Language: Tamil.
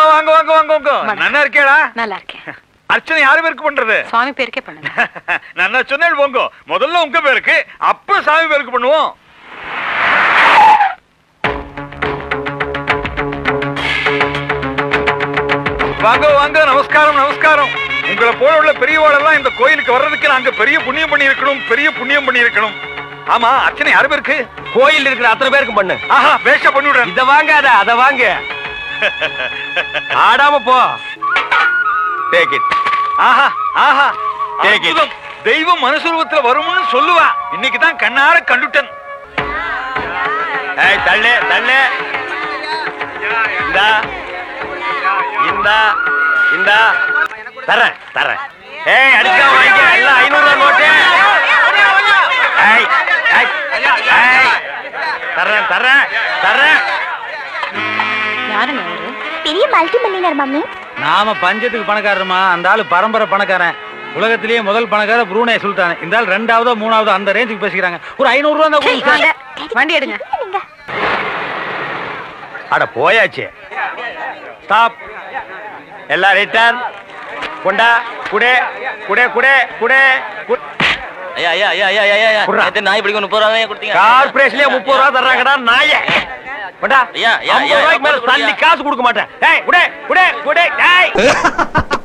அம்மா வாங்க வாங்க வாங்க வாங்க வணக்கம். நன்னா இருக்கேடா நல்லா இருக்கேன் அர்ச்சனை யாரு பேருக்கு பண்றது சுவாமி பேருக்கே பண்ணுங்க நான் சொன்னேன் போங்க முதல்ல உங்க பேருக்கு அப்புறம் சாமி பேருக்கு பண்ணுவோம் வாங்க வாங்க நமஸ்காரம் நமஸ்காரம் உங்களை போல உள்ள பெரியவாளெல்லாம் இந்த கோயிலுக்கு வர்றதுக்கு நாங்க பெரிய புண்ணியம் பண்ணி இருக்கணும் பெரிய புண்ணியம் பண்ணி இருக்கணும் ஆமா அர்ச்சனை யாரு பேருக்கு கோயில் இருக்கிற அத்தனை பேருக்கு பண்ணு ஆஹா வேஷ பண்ணிவிடுறேன் இத வாங்காத அத வாங்க ஆடாம போ டேக் இட் ஆஹா ஆஹா Take it. அற்புதம். தெய்வம் மனுஷரூபத்துல வரும்னு சொல்லுவா இன்னைக்கு தான் கண்ணார கண்டுட்டன் ஏய் தள்ளு தள்ளு இந்தா இந்தா இந்தா தரேன் தரேன் ஏய் அடிச்சா வாங்கிக்க எல்லாம் ஐநூறு ரூபா நோட்டு ஏய் ஏய், ஏய் தரேன் தரேன் தரேன் யாருங்க அவரு பெரிய மல்டி மில்லியனர் மம்மி நாம பஞ்சத்துக்கு பணக்காரருமா அந்த ஆளு பரம்பரை பணக்காரன் உலகத்திலேயே முதல் பணக்கார ப்ரூனே சுல்தான் இந்த ஆள் ரெண்டாவதோ மூணாவதோ அந்த ரேஞ்சுக்கு பேசிக்கிறாங்க ஒரு ஐநூறு ரூபா இருந்தா கொடுங்க வாங்க சார். வண்டி எடுங்க நீங்க அட போயாச்சு ஸ்டாப் எல்லாம் ரிட்டர்ன் கொண்டா குடே குடே குடே குடே கு- ஐயா ஐயா ஐயா ஐயா ஐயா ஐயா குர்ரா. நேத்து நாய் பிடிக்க முப்பது ரூபாய் கொடுத்தீங்க கார்பரேஷன்லயே முப்பது ரூபா தர்றாங்கடா நாய கொண்டா ஐயா, ஐயா, ஐம்பது ஐயா, ரூபாய்க்கு மேல ஐம்பது தள்ளி காசு கொடுக்க மாட்டேன் ஏய் குடே குடே குடே ஏய்